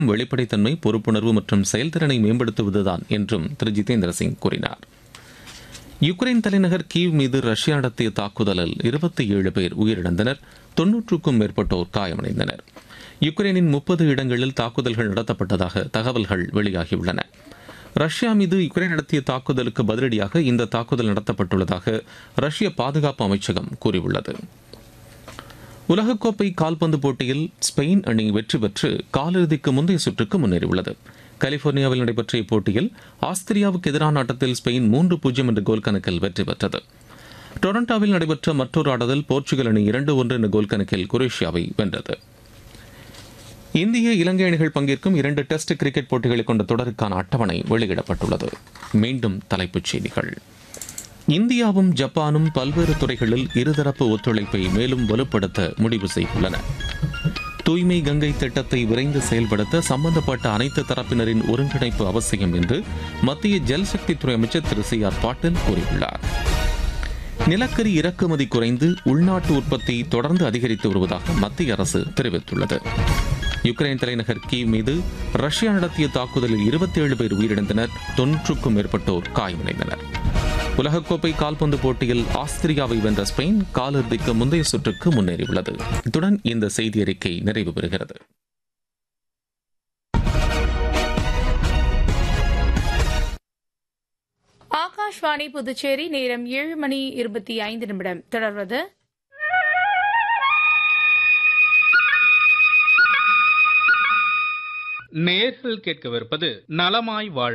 வெளிப்படைத்தன்மை பொறுப்புணர்வு மற்றும் செயல்திறனை மேம்படுத்துவதுதான் என்றும் திரு ஜிதேந்திர சிங் கூறினார் யுக்ரைன் தலைநகர் கீவ் மீது ரஷ்யா நடத்திய தாக்குதலில் இருபத்தி ஏழு பேர் உயிரிழந்தனர் தொன்னூற்றுக்கும் மேற்பட்டோர் காயமடைந்தனர் யுக்ரைனின் முப்பது இடங்களில் தாக்குதல்கள் நடத்தப்பட்டதாக தகவல்கள் வெளியாகியுள்ளன ரஷ்யா மீது யுக்ரைன் நடத்திய தாக்குதலுக்கு பதிலடியாக இந்த தாக்குதல் நடத்தப்பட்டுள்ளதாக ரஷ்ய பாதுகாப்பு அமைச்சகம் கூறியுள்ளது உலகக்கோப்பை கால்பந்து போட்டியில் ஸ்பெயின் அணி வெற்றி பெற்று காலிறுதிக்கு முந்தைய சுற்றுக்கு முன்னேறியுள்ளது கலிபோர்னியாவில் நடைபெற்ற இப்போட்டியில் ஆஸ்திரியாவுக்கு எதிரான ஆட்டத்தில் ஸ்பெயின் மூன்று பூஜ்ஜியம் என்ற கோல் கணக்கில் வெற்றி பெற்றது டொரண்டாவில் நடைபெற்ற மற்றொரு ஆட்டத்தில் போர்ச்சுகல் அணி இரண்டு ஒன்று என்ற கோல் கணக்கில் குரேஷியாவை வென்றது இந்திய இலங்கை அணிகள் பங்கேற்கும் இரண்டு டெஸ்ட் கிரிக்கெட் போட்டிகளை கொண்ட தொடருக்கான அட்டவணை வெளியிடப்பட்டுள்ளது மீண்டும் தலைப்புச் செய்திகள் இந்தியாவும் ஜப்பானும் பல்வேறு துறைகளில் இருதரப்பு ஒத்துழைப்பை மேலும் வலுப்படுத்த முடிவு செய்துள்ளன தூய்மை கங்கை திட்டத்தை விரைந்து செயல்படுத்த சம்பந்தப்பட்ட அனைத்து தரப்பினரின் ஒருங்கிணைப்பு அவசியம் என்று மத்திய ஜல்சக்தித்துறை அமைச்சர் திரு சி ஆர் பாட்டீல் கூறியுள்ளார் நிலக்கரி இறக்குமதி குறைந்து உள்நாட்டு உற்பத்தி தொடர்ந்து அதிகரித்து வருவதாக மத்திய அரசு தெரிவித்துள்ளது யுக்ரைன் தலைநகர் கீவ் மீது ரஷ்யா நடத்திய தாக்குதலில் இருபத்தி ஏழு பேர் உயிரிழந்தனர் தொன்னூற்றுக்கும் மேற்பட்டோர் காயமடைந்தனர் உலகக்கோப்பை கால்பந்து போட்டியில் ஆஸ்திரியாவை வென்ற ஸ்பெயின் காலிறுதிக்கு முந்தைய சுற்றுக்கு முன்னேறியுள்ளது இத்துடன் இந்த செய்தி அறிக்கை நிறைவு பெறுகிறது ஆகாஷ்வாணி புதுச்சேரி நேரம் ஏழு மணி இருபத்தி ஐந்து நிமிடம் தொடர்வது நேர்கள் கேட்கவிருப்பது நலமாய் வாழ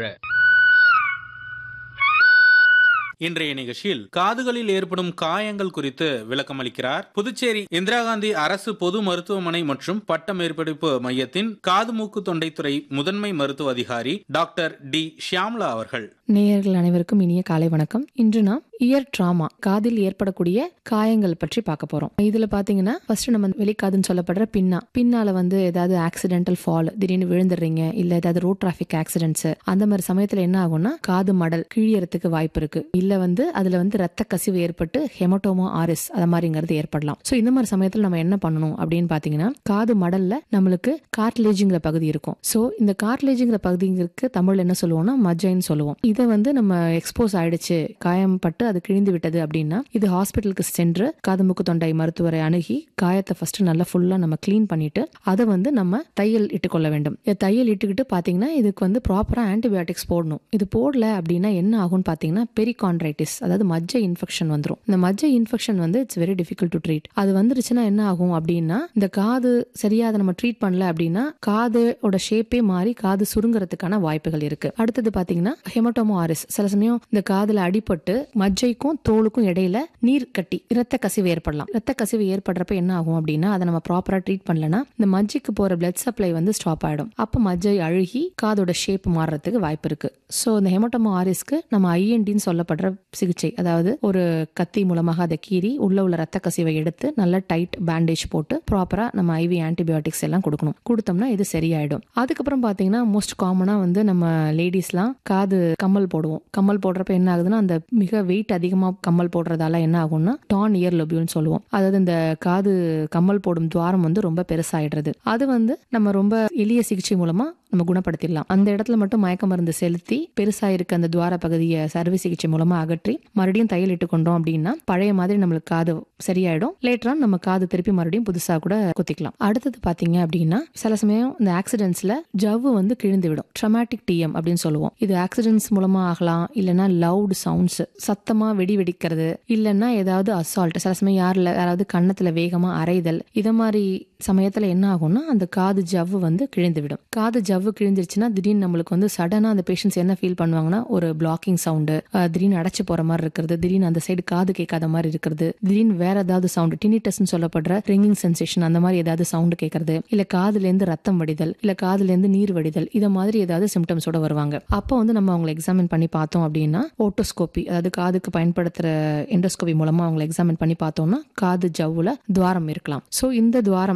இன்றைய நிகழ்ச்சியில் காதுகளில் ஏற்படும் காயங்கள் குறித்து விளக்கம் அளிக்கிறார் புதுச்சேரி இந்திரா காந்தி அரசு பொது மருத்துவமனை மற்றும் பட்ட மேற்படிப்பு மையத்தின் காது மூக்கு தொண்டைத்துறை முதன்மை மருத்துவ அதிகாரி டாக்டர் டி ஷியாம்லா அவர்கள் நேயர்கள் அனைவருக்கும் இனிய காலை வணக்கம் இன்று நாம் இயர் ட்ராமா காதில் ஏற்படக்கூடிய காயங்கள் பற்றி பார்க்க போறோம் இதுல பாத்தீங்கன்னா ஃபர்ஸ்ட் நம்ம வெளிக்காதுன்னு சொல்லப்படுற பின்னா பின்னால வந்து ஏதாவது ஆக்சிடென்டல் ஃபால் திடீர்னு விழுந்துடுறீங்க இல்ல ஏதாவது ரோட் டிராபிக் ஆக்சிடென்ட்ஸ் அந்த மாதிரி சமயத்துல என்ன ஆகும்னா காது மடல் கிழியறதுக்கு வாய்ப்பு இருக்கு இல்ல வந்து அதுல வந்து ரத்த கசிவு ஏற்பட்டு ஹெமட்டோமா ஆரிஸ் அது மாதிரிங்கிறது ஏற்படலாம் சோ இந்த மாதிரி சமயத்துல நம்ம என்ன பண்ணணும் அப்படின்னு பாத்தீங்கன்னா காது மடல்ல நம்மளுக்கு கார்ட்லேஜுங்கிற பகுதி இருக்கும் சோ இந்த கார்ட்லேஜுங்கிற பகுதிங்கிறதுக்கு தமிழ்ல என்ன சொல்லுவோம்னா மஜ்ஜைன்னு சொல்லுவோம் இதை வந்து நம்ம எக்ஸ்போஸ் ஆயிடுச்சு காயம்பட்டு அது கிழிந்து விட்டது அப்படின்னா இது ஹாஸ்பிட்டலுக்கு சென்று காது மூக்கு தொண்டை மருத்துவரை அணுகி காயத்தை ஃபர்ஸ்ட் நல்லா ஃபுல்லா நம்ம க்ளீன் பண்ணிட்டு அதை வந்து நம்ம தையல் இட்டுக்கொள்ள வேண்டும் இந்த தையல் இட்டுக்கிட்டு பாத்தீங்கன்னா இதுக்கு வந்து ப்ராப்பரா ஆன்டிபயோட்டிக்ஸ் போடணும் இது போடல அப்படின்னா என்ன ஆகும்னு பாத்தீங்கன்னா பெரிகான்ட்ரைட்டிஸ் அதாவது மஜ்ஜை இன்ஃபெக்ஷன் வந்துடும் இந்த மஜ்ஜை இன்ஃபெக்ஷன் வந்து it's very difficult to treat அது வந்துருச்சுன்னா என்ன ஆகும் அப்படின்னா இந்த காது சரியா அதை நம்ம ட்ரீட் பண்ணல அப்படின்னா காதோட ஷேப்பே மாறி காது சுருங்குறதுக்கான வாய்ப்புகள் இருக்கு அடுத்தது பாத்தீங்கன்னா ஹெமட்டோமோ ஆரிஸ் சில சமயம் இந்த காதுல அடிபட்டு மஜ்ஜைக்கும் தோலுக்கும் இடையில நீர் கட்டி இரத்த கசிவு ஏற்படலாம் இரத்த கசிவு ஏற்படுறப்ப என்ன ஆகும் அப்படின்னா அதை நம்ம ப்ராப்பரா ட்ரீட் பண்ணலனா இந்த மஜ்ஜைக்கு போற பிளட் சப்ளை வந்து ஸ்டாப் ஆயிடும் அப்ப மஜ்ஜை அழுகி காதோட ஷேப் மாறுறதுக்கு வாய்ப்பு இருக்கு ஸோ இந்த ஹெமட்டோமோ ஆரிஸ்க்கு நம்ம ஐஎன்டின்னு சொல்லப்படுற சிகிச்சை அதாவது ஒரு கத்தி மூலமாக அதை கீறி உள்ள உள்ள ரத்த கசிவை எடுத்து நல்ல டைட் பேண்டேஜ் போட்டு ப்ராப்பரா நம்ம ஐவி ஆன்டிபயோட்டிக்ஸ் எல்லாம் கொடுக்கணும் கொடுத்தோம்னா இது சரியாயிடும் அதுக்கப்புறம் பாத்தீங்கன்னா மோஸ்ட் காமனா வந்து நம்ம லேடிஸ்லாம் காது கம்மல் போடுவோம் கம்மல் போடுறப்ப என்ன ஆகுதுன்னா அந்த மிக வெயிட் அதிகமா கம்மல் போடுறதால என்ன ஆகும்னா டான் இயர் லொபியூல்னு சொல்லுவோம் அதாவது இந்த காது கம்மல் போடும் துவாரம் வந்து ரொம்ப பெருசாயிடுறது அது வந்து நம்ம ரொம்ப எளிய சிகிச்சை மூலமா நம்ம குணப்படுத்திடலாம் அந்த இடத்துல மட்டும் மயக்க மருந்து செலுத்தி பெருசா இருக்க அந்த துவார பகுதியை சர்வ சிகிச்சை மூலமா அகற்றி மறுபடியும் தையல் இட்டு கொண்டோம் அப்படின்னா பழைய மாதிரி நம்மளுக்கு காது சரியாயிடும் லேட்டரான் நம்ம காது திருப்பி மறுபடியும் புதுசா கூட குத்திக்கலாம் அடுத்தது பாத்தீங்க அப்படின்னா சில சமயம் இந்த ஆக்சிடென்ட்ஸ்ல ஜவ்வு வந்து கிழிந்து விடும் ட்ரமாட்டிக் டிஎம் அப்படின்னு சொல்லுவோம் இது ஆக்சிடென்ட்ஸ் மூலமா ஆகலாம் இல்லைன்னா லவுட் சவுண்ட்ஸ் சத்தமா வெடி வெடிக்கிறது இல்லைன்னா ஏதாவது அசால்ட் சில சமயம் யாரில் யாராவது கன்னத்துல வேகமா அரைதல் இத மாதிரி சமயத்துல என்ன ஆகும்னா அந்த காது ஜவ்வு வந்து கிழிந்து விடும் காது ஜவ்வு கிழிஞ்சிருச்சுன்னா திடீர்னு நம்மளுக்கு வந்து சடனா அந்த பேஷண்ட்ஸ் என்ன ஃபீல் பண்ணுவாங்கன்னா ஒரு பிளாக்கிங் சவுண்டு திடீர்னு அடைச்சு போற மாதிரி இருக்கிறது திடீர்னு அந்த சைடு காது கேட்காத மாதிரி இருக்கிறது திடீர்னு வேற ஏதாவது சவுண்டு டினிட்டஸ்னு சொல்லப்படுற ரிங்கிங் சென்சேஷன் அந்த மாதிரி ஏதாவது சவுண்டு கேட்கறது இல்ல காதுல இருந்து ரத்தம் வடிதல் இல்ல காதுல இருந்து நீர் வடிதல் இத மாதிரி ஏதாவது சிம்டம்ஸோட வருவாங்க அப்போ வந்து நம்ம அவங்களை எக்ஸாமின் பண்ணி பார்த்தோம் அப்படின்னா ஓட்டோஸ்கோபி அதாவது காதுக்கு பயன்படுத்துற எண்டோஸ்கோபி மூலமா அவங்களை எக்ஸாமின் பண்ணி பார்த்தோம்னா காது ஜவ்வுல துவாரம் இருக்கலாம் சோ இந்த துவாரம்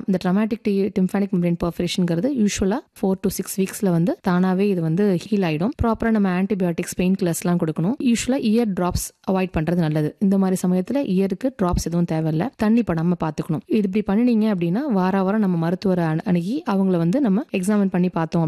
இந்த ட்ரமாட்டிக் டி டிம்ஃபானிக் மெம்பரேன் பர்ஃபரேஷன்ங்கிறது யூஸ்வலாக ஃபோர் டு சிக்ஸ் வீக்ஸில் வந்து தானாகவே இது வந்து ஹீல் ஆகிடும் ப்ராப்பராக நம்ம ஆன்டிபயோட்டிக்ஸ் பெயின் கில்லர்ஸ்லாம் கொடுக்கணும் யூஸ்வலாக இயர் ட்ராப்ஸ் அவாய்ட் பண்ணுறது நல்லது இந்த மாதிரி சமயத்தில் இயருக்கு ட்ராப்ஸ் எதுவும் தேவையில்ல தண்ணி படாமல் பார்த்துக்கணும் இது இப்படி பண்ணினீங்க அப்படின்னா வார வாரம் நம்ம மருத்துவரை அணு- அணுகி அவங்கள வந்து நம்ம எக்ஸாமின் பண்ணி பார்த்தோம்